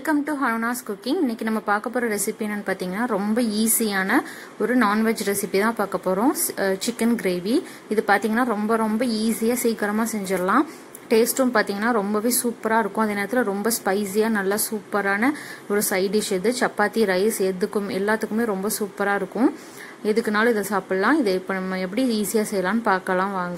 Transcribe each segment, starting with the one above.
welcome to ஹனுனாஸ் cooking இன்னைக்கு நம்ம பார்க்க போகிற ரெசிபி என்னன்னு பார்த்தீங்கன்னா ரொம்ப ஈஸியான ஒரு நான்வெஜ் ரெசிபி தான் பார்க்க போகிறோம் சிக்கன் கிரேவி இது பார்த்தீங்கன்னா ரொம்ப ரொம்ப ஈஸியாக சீக்கிரமாக செஞ்சிடலாம் டேஸ்ட்டும் பார்த்தீங்கன்னா ரொம்பவே சூப்பராக இருக்கும் அதே நேரத்தில் ரொம்ப ஸ்பைஸியாக நல்லா சூப்பரான ஒரு சைட் டிஷ் இது சப்பாத்தி ரைஸ் எதுக்கும் எல்லாத்துக்குமே ரொம்ப சூப்பராக இருக்கும் எதுக்குனாலும் இதை சாப்பிட்லாம் இதை இப்போ நம்ம எப்படி ஈஸியாக செய்யலாம்னு பார்க்கலாம் வாங்க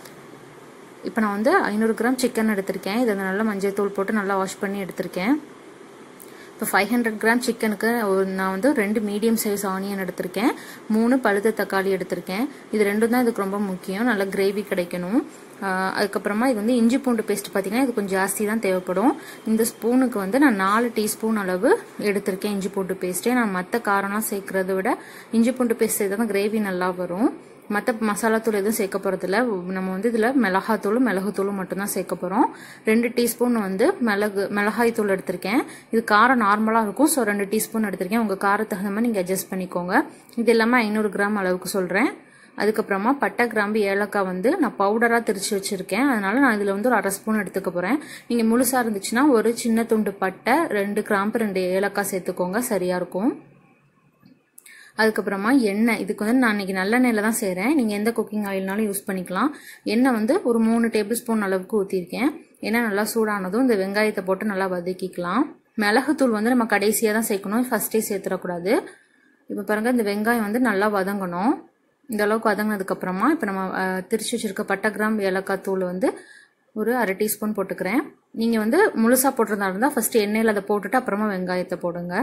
இப்போ நான் வந்து ஐநூறு கிராம் சிக்கன் எடுத்திருக்கேன் இதை நல்லா மஞ்சள் தூள் போட்டு நல்லா வாஷ் பண்ணி எடுத்திருக்கேன் இப்போ ஃபைவ் ஹண்ட்ரட் கிராம் சிக்கனுக்கு நான் வந்து ரெண்டு மீடியம் சைஸ் ஆனியன் எடுத்திருக்கேன் மூணு பழுத்த தக்காளி எடுத்திருக்கேன் இது ரெண்டும் தான் இதுக்கு ரொம்ப முக்கியம் நல்லா கிரேவி கிடைக்கணும் அதுக்கப்புறமா இது வந்து இஞ்சி பூண்டு பேஸ்ட் பார்த்தீங்கன்னா இது கொஞ்சம் ஜாஸ்தி தான் தேவைப்படும் இந்த ஸ்பூனுக்கு வந்து நான் நாலு டீஸ்பூன் அளவு எடுத்திருக்கேன் இஞ்சி பூண்டு பேஸ்ட்டே நான் மற்ற காரம்லாம் சேர்க்கறத விட இஞ்சி பூண்டு பேஸ்ட் சேர்த்தா தான் கிரேவி நல்லா வரும் மற்ற மசாலா தூள் எதுவும் சேர்க்க போகிறதில்ல நம்ம வந்து இதில் மிளகாத்தூளும் மிளகுத்தூளும் மட்டும்தான் சேர்க்க போகிறோம் ரெண்டு டீஸ்பூன் வந்து மிளகு மிளகாய் தூள் எடுத்திருக்கேன் இது காரம் நார்மலாக இருக்கும் ஸோ ரெண்டு டீஸ்பூன் எடுத்திருக்கேன் உங்கள் காரத்துக்கு தகுந்த மாதிரி நீங்கள் அட்ஜஸ்ட் பண்ணிக்கோங்க இது எல்லாமே ஐநூறு கிராம் அளவுக்கு சொல்கிறேன் அதுக்கப்புறமா பட்டை கிராம்பு ஏலக்காய் வந்து நான் பவுடராக திரிச்சு வச்சுருக்கேன் அதனால நான் இதில் வந்து ஒரு அரை ஸ்பூன் எடுத்துக்க போகிறேன் நீங்கள் முழுசாக இருந்துச்சுன்னா ஒரு சின்ன துண்டு பட்டை ரெண்டு கிராம்பு ரெண்டு ஏலக்காய் சேர்த்துக்கோங்க சரியாக இருக்கும் அதுக்கப்புறமா எண்ணெய் இதுக்கு வந்து நான் இன்னைக்கு நல்லெண்ணெயில் தான் செய்கிறேன் நீங்கள் எந்த குக்கிங் ஆயில்னாலும் யூஸ் பண்ணிக்கலாம் எண்ணெய் வந்து ஒரு மூணு டேபிள் ஸ்பூன் அளவுக்கு ஊற்றிருக்கேன் எண்ணெய் நல்லா சூடானதும் இந்த வெங்காயத்தை போட்டு நல்லா வதக்கிக்கலாம் மிளகுத்தூள் வந்து நம்ம கடைசியாக தான் சேர்க்கணும் ஃபஸ்ட்டே சேர்த்துடக்கூடாது இப்போ பாருங்கள் இந்த வெங்காயம் வந்து நல்லா வதங்கணும் இந்த அளவுக்கு வதங்கினதுக்கப்புறமா இப்போ நம்ம திரிச்சு வச்சுருக்க பட்டை கிராம் ஏலக்காய் தூள் வந்து ஒரு அரை டீஸ்பூன் போட்டுக்கிறேன் நீங்கள் வந்து முழுசாக போட்டுறதா இருந்தால் ஃபஸ்ட்டு எண்ணெயில் அதை போட்டுட்டு அப்புறமா வெங்காயத்தை போடுங்க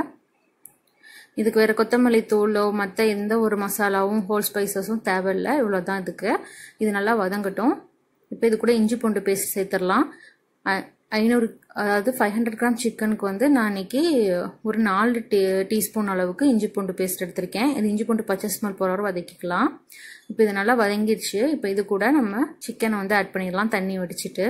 இதுக்கு வேறு கொத்தமல்லி தூளோ மற்ற எந்த ஒரு மசாலாவும் ஹோல் ஸ்பைசஸும் தேவையில்லை இவ்வளோ தான் இதுக்கு இது நல்லா வதங்கட்டும் இப்போ இது கூட இஞ்சி பூண்டு பேஸ்ட் சேர்த்துடலாம் ஐநூறு அதாவது ஃபைவ் ஹண்ட்ரட் கிராம் சிக்கனுக்கு வந்து நான் இன்னைக்கு ஒரு நாலு டீ டீஸ்பூன் அளவுக்கு இஞ்சி பூண்டு பேஸ்ட் எடுத்திருக்கேன் இது இஞ்சி பூண்டு பச்சை ஸ்மெல் போகிற வரை வதக்கிக்கலாம் இப்போ இது நல்லா வதங்கிடுச்சு இப்போ இது கூட நம்ம சிக்கனை வந்து ஆட் பண்ணிடலாம் தண்ணி வடிச்சிட்டு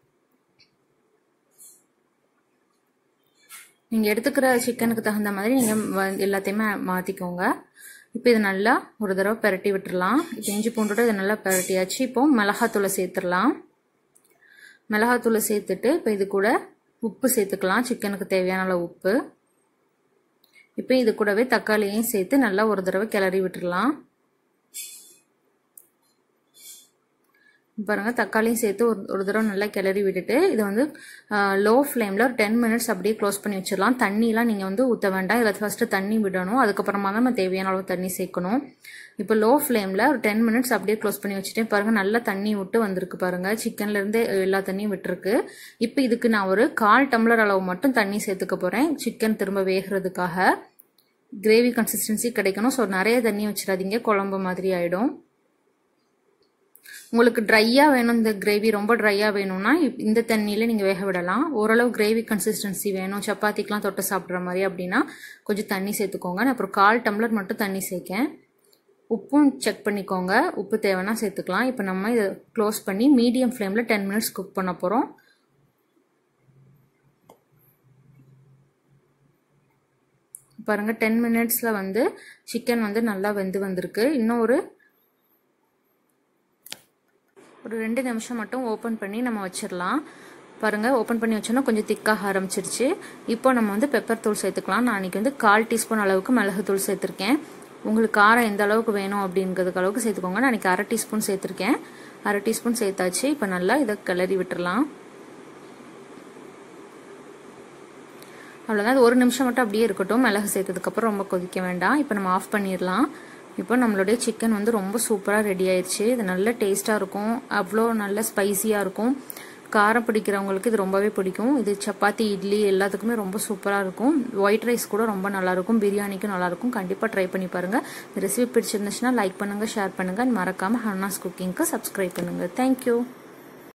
நீங்கள் எடுத்துக்கிற சிக்கனுக்கு தகுந்த மாதிரி நீங்கள் எல்லாத்தையுமே மாற்றிக்கோங்க இப்போ இது நல்லா ஒரு தடவை பெரட்டி விட்டுடலாம் இப்போ இஞ்சி பூண்டோட இதை நல்லா பெரட்டியாச்சு இப்போ மிளகாத்தூளை சேர்த்துடலாம் மிளகாத்தூளை சேர்த்துட்டு இப்போ இது கூட உப்பு சேர்த்துக்கலாம் சிக்கனுக்கு தேவையான அளவு உப்பு இப்போ இது கூடவே தக்காளியையும் சேர்த்து நல்லா ஒரு தடவை கிளறி விட்டுடலாம் பாருங்க தக்காளியும் சேர்த்து ஒரு ஒரு தடவை நல்லா கிளறி விட்டுட்டு இதை வந்து லோ ஃப்ளேமில் ஒரு டென் மினிட்ஸ் அப்படியே க்ளோஸ் பண்ணி வச்சிடலாம் தண்ணியெலாம் நீங்கள் வந்து ஊற்ற வேண்டாம் இதில் ஃபஸ்ட்டு தண்ணி விடணும் அதுக்கப்புறமா தான் நம்ம தேவையான அளவு தண்ணி சேர்க்கணும் இப்போ லோ ஃப்ளேமில் ஒரு டென் மினிட்ஸ் அப்படியே க்ளோஸ் பண்ணி வச்சுட்டேன் பாருங்கள் நல்லா தண்ணி விட்டு வந்திருக்கு பாருங்கள் சிக்கன்லேருந்து எல்லா தண்ணியும் விட்டுருக்கு இப்போ இதுக்கு நான் ஒரு கால் டம்ளர் அளவு மட்டும் தண்ணி சேர்த்துக்க போகிறேன் சிக்கன் திரும்ப வேகிறதுக்காக கிரேவி கன்சிஸ்டன்சி கிடைக்கணும் ஸோ நிறைய தண்ணி வச்சிடாதீங்க குழம்பு மாதிரி ஆகிடும் உங்களுக்கு ட்ரையாக வேணும் இந்த கிரேவி ரொம்ப ட்ரையாக வேணும்னா இந்த தண்ணியில் நீங்கள் வேக விடலாம் ஓரளவு கிரேவி கன்சிஸ்டன்சி வேணும் சப்பாத்திக்கெலாம் தொட்டு சாப்பிட்ற மாதிரி அப்படின்னா கொஞ்சம் தண்ணி சேர்த்துக்கோங்க நான் அப்புறம் கால் டம்ளர் மட்டும் தண்ணி சேர்க்கேன் உப்பும் செக் பண்ணிக்கோங்க உப்பு தேவைன்னா சேர்த்துக்கலாம் இப்போ நம்ம இதை க்ளோஸ் பண்ணி மீடியம் ஃப்ளேமில் டென் மினிட்ஸ் குக் பண்ண போகிறோம் பாருங்கள் டென் மினிட்ஸில் வந்து சிக்கன் வந்து நல்லா வெந்து வந்திருக்கு இன்னும் ஒரு ஒரு ரெண்டு நிமிஷம் மட்டும் ஓப்பன் பண்ணி நம்ம வச்சிடலாம் பாருங்கள் ஓப்பன் பண்ணி வச்சோன்னா கொஞ்சம் திக்காக ஆரம்பிச்சிருச்சு இப்போ நம்ம வந்து பெப்பர் தூள் சேர்த்துக்கலாம் நான் அன்றைக்கி வந்து கால் டீஸ்பூன் அளவுக்கு மிளகு தூள் சேர்த்துருக்கேன் உங்களுக்கு காரம் எந்த அளவுக்கு வேணும் அப்படிங்கிறதுக்கு அளவுக்கு சேர்த்துக்கோங்க நான் அன்றைக்கி அரை டீஸ்பூன் சேர்த்துருக்கேன் அரை டீஸ்பூன் சேர்த்தாச்சு இப்போ நல்லா இதை கிளறி விட்டுறலாம் அவ்வளோதான் அது ஒரு நிமிஷம் மட்டும் அப்படியே இருக்கட்டும் மிளகு சேர்த்ததுக்கப்புறம் ரொம்ப கொதிக்க வேண்டாம் இப்போ நம்ம ஆஃப் பண்ணிடலாம் இப்போ நம்மளுடைய சிக்கன் வந்து ரொம்ப சூப்பராக ரெடி ஆயிடுச்சு இது நல்ல டேஸ்ட்டாக இருக்கும் அவ்வளோ நல்ல ஸ்பைசியாக இருக்கும் காரம் பிடிக்கிறவங்களுக்கு இது ரொம்பவே பிடிக்கும் இது சப்பாத்தி இட்லி எல்லாத்துக்குமே ரொம்ப சூப்பராக இருக்கும் ஒயிட் ரைஸ் கூட ரொம்ப நல்லாயிருக்கும் பிரியாணிக்கும் நல்லாயிருக்கும் கண்டிப்பாக ட்ரை பண்ணி பாருங்கள் இந்த ரெசிபி பிடிச்சிருந்துச்சுன்னா லைக் பண்ணுங்கள் ஷேர் பண்ணுங்கள் மறக்காமல் ஹன்னாஸ் குக்கிங்க்கு சப்ஸ்கிரைப் பண்ணுங்கள் தேங்க்யூ